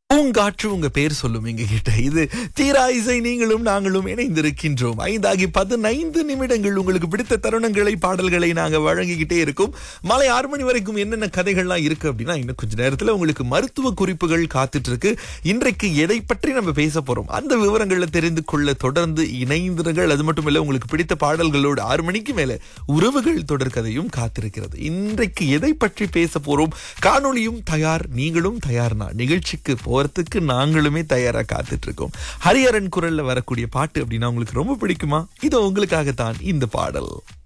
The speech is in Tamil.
பூங்காற்று உங்க பேர் சொல்லும் எங்க கிட்ட இது தீரா இசை நீங்களும் நாங்களும் இணைந்திருக்கின்றோம் ஐந்தாகி பதினைந்து நிமிடங்கள் உங்களுக்கு பிடித்த தருணங்களை பாடல்களை நாங்க வழங்கிக்கிட்டே இருக்கோம் மாலை ஆறு மணி வரைக்கும் என்னென்ன கதைகள்லாம் இருக்கு அப்படின்னா இன்னும் கொஞ்ச நேரத்துல உங்களுக்கு மருத்துவ குறிப்புகள் காத்துட்டு இருக்கு இன்றைக்கு எதை பற்றி நம்ம பேச போறோம் அந்த விவரங்களை தெரிந்து கொள்ள தொடர்ந்து இணைந்திருங்கள் அது மட்டும் இல்ல உங்களுக்கு பிடித்த பாடல்களோடு ஆறு மணிக்கு மேல உறவுகள் தொடர் கதையும் காத்திருக்கிறது இன்றைக்கு எதை பற்றி பேச போறோம் காணொளியும் தயார் நீங்களும் தயார்னா நிகழ்ச்சிக்கு போறதுக்கு நாங்களுமே தயாரா காத்துட்டு இருக்கோம் ஹரிஹரன் குரல்ல வரக்கூடிய பாட்டு அப்படின்னா உங்களுக்கு ரொம்ப பிடிக்குமா இது உங்களுக்காகத்தான் இந்த பாடல்